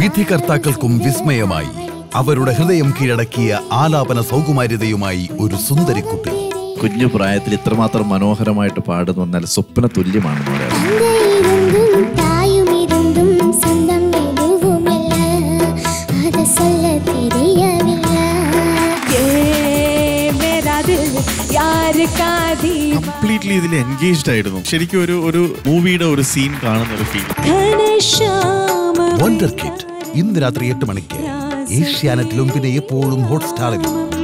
വിധികർത്താക്കൾക്കും വിസ്മയമായി അവരുടെ ഹൃദയം കീഴടക്കിയ ആലാപന സൗകുമാര്യതയുമായി ഒരു സുന്ദരിക്കുട്ടി കുഞ്ഞു പ്രായത്തിൽ ഇത്രമാത്രം മനോഹരമായിട്ട് പാടുന്നു പറഞ്ഞാൽ സ്വപ്ന തുല്യമാണെന്ന് പറയാം தந்தையிருந்தும் தாயுமிருந்தும் சொந்தம் எதுவுமில்ல அத சொல்ல தெரியவில்லை मेरा दिल यार का दीवाना കംപ്ലീറ്റ്ലി ഇതിൽ എൻഗേജ്ഡ് ആയിരുന്നു ശരിക്കും ഒരു ഒരു മൂവിയുടെ ഒരു സീൻ കാണുന്ന ഒരു ഫീൽ घनश्याम വണ്ടർ കിഡ് ഇന്ന് രാത്രി എട്ട് മണിക്ക് ഏഷ്യാനെറ്റിലും പിന്നെ എപ്പോഴും ഹോട്ട്സ്റ്റാറിലും